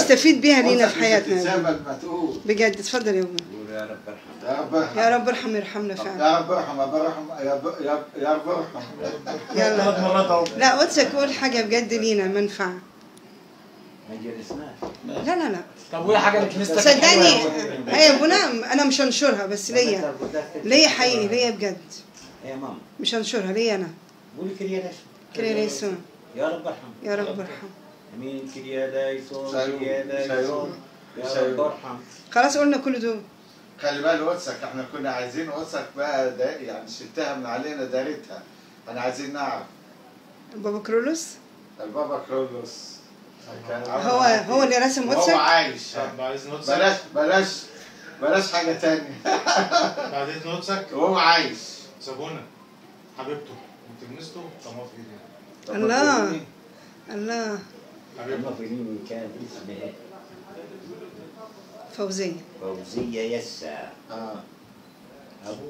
نستفيد بيها لينا في قدسك مش حياتنا هتتسابق ما تقول بجد اتفضل يا ابونا قول يا رب ارحم يا رب ارحم يا رب ارحم يرحمنا طب فعلا يا رب ارحم يا رب ارحم يا رب- يا رب- يا رب ارحم يلا ثلاث مرات اهو لا قدسك قول حاجة بجد لينا منفعة ما جلسناش لا لا لا طب قول حاجه لكنيستك صدقني حلوة يا أبو. هي يا ابونا انا مش هنشرها بس ليا ليا حقيقي ليا بجد يا ماما مش هنشرها ليا انا قولي كريا دايسون كريا ليسون يا رب ارحم يا رب ارحم امين كريا دايسون شايون، كريا دايسون شايون، يا رب شايون. ارحم خلاص قلنا كل دول خلي بالك قدسك احنا كنا عايزين قدسك بقى دا يعني شلتها من علينا دارتها احنا عايزين نعرف بابا كرولوس البابا كرولوس كان هو هو اللي رسم وهو قدسك عايش طب بعد اذن قدسك بلاش بلاش بلاش حاجة تانية بعد اذن قدسك وهو عايش سابونا حبيبته انت كنيسته طماط في ايدينا طب الله. ما تقولي. الله حبيبته المفروض كان اسمه فوزية فوزية يسا اه ابو